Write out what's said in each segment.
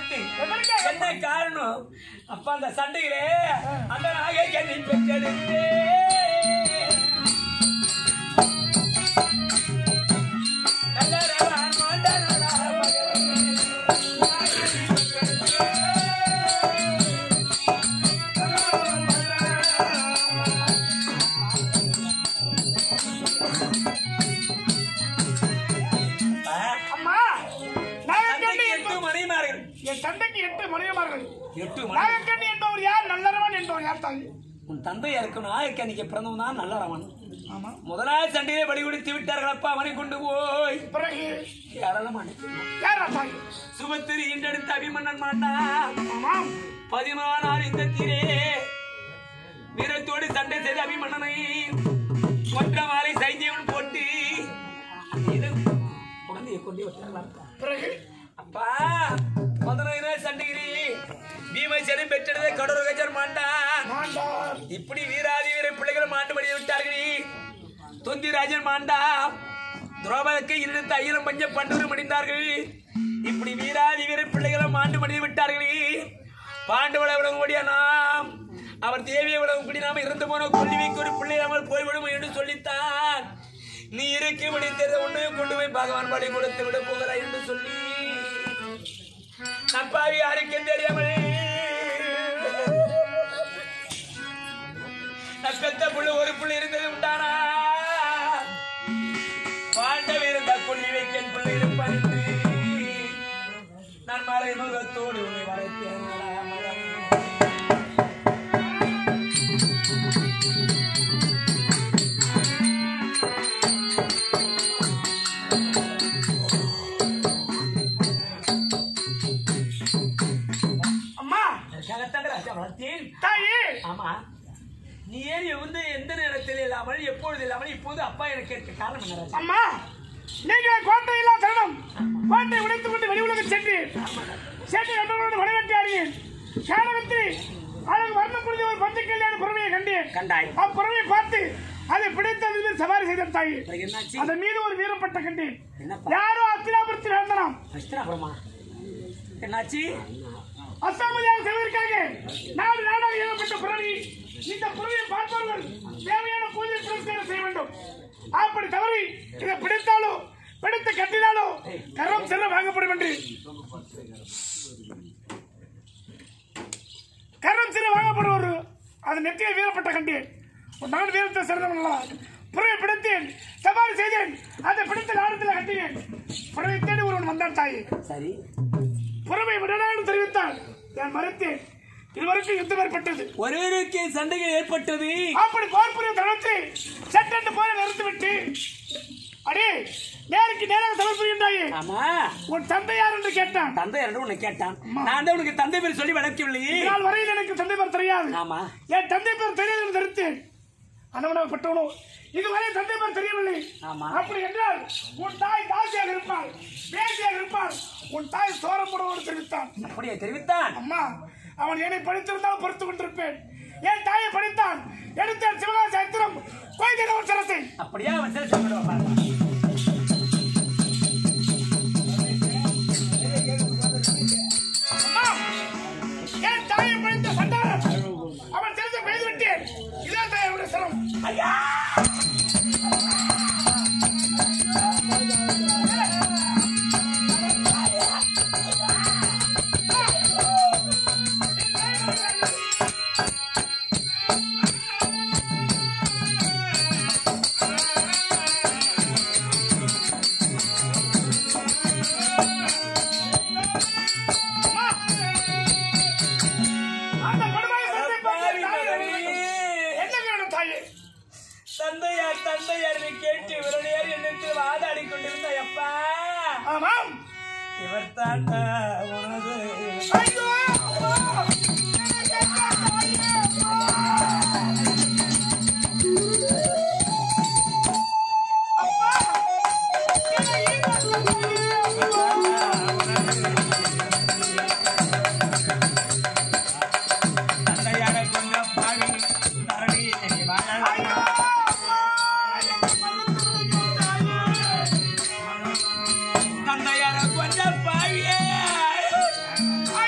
விட்டு எதற்காக? என்ன காரணம் அப்ப அந்த சண்டையிலே அந்த நாகை கண்ணி பெற்றெடுத்து நல்லரவன் மாண்டனடா மகனே. ஆ, அம்மா நாகக்கண்ணி தந்தைக்கு எட்டு என்பவர் மணிமார்கள் என் தந்தைக்கு எட்டு மனைவிமார்கள் எட்டு மணி நாகக்கண்ணி என்பவர் யார் நல்லரவன் என்பவர் யார் தாய் உன் தந்தை இருக்கும் நாயக்கனிக்கு பிறந்தவன் தான் நல்லவன் ஆமா முதலாவது சண்டையை பலி கொடுத்து விட்டார்கள் அப்பா அவனை கொண்டு போய் பிறகு ஏராளமான யார் தாய் சுபத்திரி இன்றெடுத்த அபிமன்னன் மாண்டா ஆமாம் பதினாறு இந்த தீரே வீரத்தோடு சண்டை செய்த அபிமன்னனை ஒற்ற மாலை சைஜீவன் போட்டு இது குழந்தையை கொண்டு விட்டார்களாம் பிறகு அப்பா பதினைந்து சண்டையிலே பீமசேனன் பெற்றெடுத்த கடவுள் கஜர் மாண்டான் மாண்டார் இப்படி வீராதி வீர பிள்ளைகள் மாண்டு மடிய விட்டார்களே தொந்திராஜன் மாண்டா துரோபதற்கு இருந்த ஐயரும் பஞ்ச பண்டூரும் மடிந்தார்கள் இப்படி வீராதி வீர பிள்ளைகளும் மாண்டு மடிய விட்டார்களே பாண்டவள விளங்கும் கூடிய நாம் அவர் தேவியை விளங்கும் கூடி நாம் இறந்து போன கொல்லிவைக்கு ஒரு பிள்ளை நாமல் போய்விடும் என்று சொல்லித்தான் நீ இருக்கு முடித்தது ஒன்று கொண்டு போய் பகவான் படி கொடுத்து விட போகிறாய் என்று சொல்லி அப்பாவி யாருக்கும் தெரியாமல் நக்கத்த புள்ள ஒரு புள்ள இருந்தது உண்டானா பாண்டவர் இருந்த புள்ளி வைக்கன் புள்ள இருப்பார் என்று நான் மறைமுகத்தோடு உன்னை வளர்த்தேன் மகனே. அம்மா அதற்காகத்தான் ராஜா வளர்த்தேன் தாயே ஆமா நீ ஏறி வந்து எந்த நேரத்தில் இல்லாமல் எப்பொழுது இல்லாமல் இப்போது அப்பா எனக்கு கேட்க காரணம் என்ன ராஜா அம்மா நீங்கள் கோட்டையில்லா தருணம் கோட்டை உடைத்துக் கொண்டு வெளி உலகம் சென்று சென்று நண்பர்களோடு வடவெட்டாடினேன் சேனகத்தில் அழகு வர்ணம் புரிஞ்ச ஒரு பஞ்ச கல்யாண புறவையை கண்டேன் கண்டாய் அப்புறவை பார்த்து அதை பிடித்தது மீது சவாரி செய்த தாய் பிறகு என்னாச்சு அதன் மீது ஒரு வீரப்பட்ட கண்டேன் என்னப்பா யாரோ அத்திராபுரத்தில் இறந்தனாம் அஷ்டனாபுரமா என்னாச்சு அசாமதியாக செய்வதற்காக நாடு நாடாக ஏற்பட்ட புரணி இந்த புறவியை பார்ப்பவர்கள் தேவையான பூஜை புரஸ்காரம் செய்ய வேண்டும் அப்படி தவறி இதை பிடித்தாலோ பிடித்து கட்டினாலோ கரம் செல்ல வாங்கப்படும் என்று கரம் சிறு வாங்கப்படும் ஒரு அது நெத்தியை வீரப்பட்ட கண்டேன் ஒரு நான் வீரத்தை சிறந்தவன் அல்லவா புறவை பிடித்தேன் சவாரி செய்தேன் அதை பிடித்து நாடத்தில் கட்டினேன் புறவை தேடி ஒருவன் வந்தான் தாயே சரி புறமை விடலான்னு தெரிவித்தால் நான் மறுத்தேன் இதுவரைக்கும் யுத்தம் ஏற்பட்டது ஒருவருக்கு சண்டைகள் ஏற்பட்டது அப்படி போர் புரிய தளர்த்து சட்டென்று போரை நிறுத்திவிட்டு அடே நேருக்கு நேராக சமர் புரிகின்றாயே ஆமா உன் தந்தை யார் என்று கேட்டான் தந்தை என்று உன்னை கேட்டான் நான் தான் உனக்கு தந்தை பேர் சொல்லி வளர்க்கவில்லையே இதனால் வரையில் எனக்கு தந்தை பேர் தெரியாது ஆமா என் தந்தை பேர் தெரியாது என்று தடுத்தேன் அனவனாக பட்டவனோ இதுவரை தந்தை பேர் தெரியவில்லை ஆமா. அப்படி என்றால் உன் தாய் தாசியாக இருப்பாள் பேசியாக இருப்பாள் உன் தாய் சோரப்படுவோடு தெரிவித்தான் அப்படியே தெரிவித்தான் அம்மா அவன் என்னை படித்திருந்தால் பொறுத்து கொண்டிருப்பேன் என் தாயை படித்தான் எடுத்த சிவகாச சரித்திரம் கோயில் சரசை அப்படியே அவன் சில சொல்லிடுவான் அம்மா என் தாயை படித்த சண்டாளன் அவன் தெரிஞ்ச பெய்து விட்டேன் இதே தாய் அவருடைய சிரம் ஐயா அந்த கொடுமையை சந்தை பாவி தாயை மகனே. என்ன வேணும் தாயே தந்தையார் தந்தையார் நீ கேட்டு விரலியார் என்னிட்டு வாதாடி கொண்டிருந்த அப்பா ஆமாம் இவர் தாண்டா உனது ஐயோ அம்மா! அம்மா! என்னை தந்தையாரை கொண்ட பாவி தரணி வாழ ஐயோ! அம்மா! என்னை மன்னித்து தாயே! தந்தையார கொஞ்ச பாவியே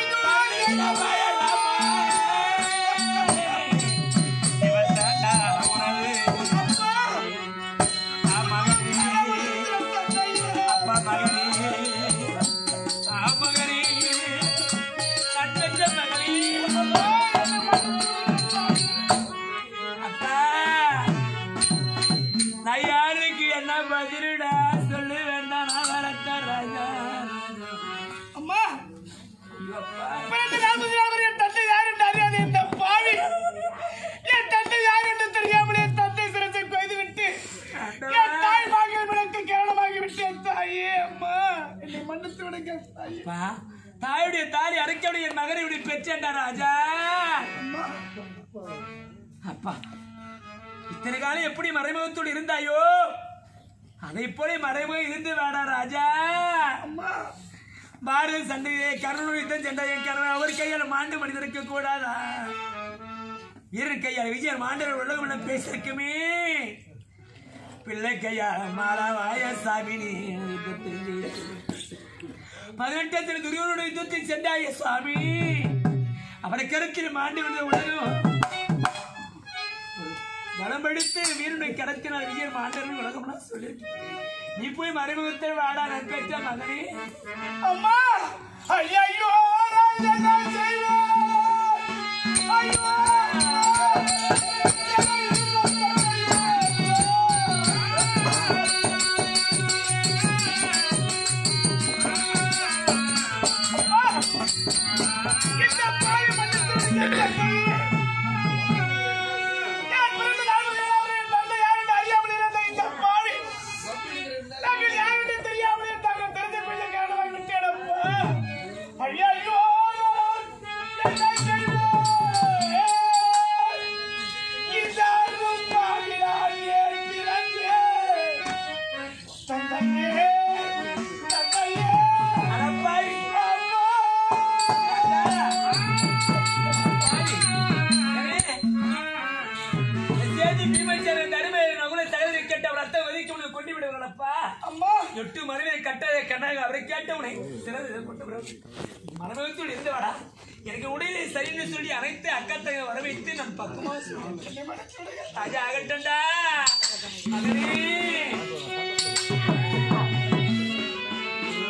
சொல்லப்பா பிறந்து நாற்பது நாள் வரை என் தந்தை யார் என்று அறியாத இந்த பாவி என் தந்தை யார் என்று தெரியாமல் என் தந்தை சிரசை கொய்து விட்டு என் தாய் பாகியம் எனக்கு கேவலமாகி விட்டு என் தாயே அம்மா என்னை மன்னித்து விடுங்க தாயே அப்பா, தாயுடைய தாலி அரைக்கவுடைய என் மகனை இப்படி பெற்றேன்டா ராஜா அம்மா அப்பா இத்தனை காலம் எப்படி மறைமுகத்தோடு இருந்தாயோ அதை போல மறைமுகம் இருந்து வேடா ராஜா அம்மா பாரத சண்டையிலே கர்ணனுடைய யுத்தம் சென்றாய கர்ணன் அவர் கையால் மாண்டு மனிதருக்கு கூடாதா வீரன் கையால் விஜயன் மாண்டவர் உலகம் என்ன பேசிருக்குமே பிள்ளை கையால் மாலாவாய சாமினி பதினெட்டத்தில் துரியோனுடைய யுத்தத்தில் சென்றாய சுவாமி அவனை கருத்தில் மாண்டு வந்த உலகம் பலம் எடுத்து வீரனை கடத்தினால் விஜயன் மாண்டவன் உலகம்னா சொல்லி நீ போய் மறைமுகத்தை வாடா நான் பெற்ற மகனே அம்மா ஐயோ ராஜா நான் செய்வேன் ஐயோ இந்த பாவி மன்னித்து விடுங்க தாயே. என் பிறந்த நாள் முதல் என் தந்தை யார் என்று அறியாமல் இருந்த இந்த பாவி நாங்கள் யாருன்னு தெரியாமலே தாங்கள் தெரிஞ்ச கொள்ள காரணமாக விட்டேனப்பா. ஐயையோ, என்ன செய்வேன்? இந்த அருள் பாவியால் ஏன் பிறந்தேன்? தந்தையே, தந்தையே, அடப்பாவி அம்மா. சேதி பீமச்சரன் தருமையை நகுல தலைவரை கேட்ட அவர் அத்தை ஒதுக்கி உனக்கு கொண்டு விடுவாங்களப்பா அம்மா எட்டு மனைவியை கட்டாத கண்ணாக அவரை கேட்டவனை சிறந்த கொண்டு விடுவாங்க மனமகத்தோடு இருந்து வாடா எனக்கு உடலே சரின்னு சொல்லி அனைத்து அக்கத்தக வர வைத்து நான் பக்கமா சொல்லுவேன் ராஜா ஆகட்டும்டா மகனே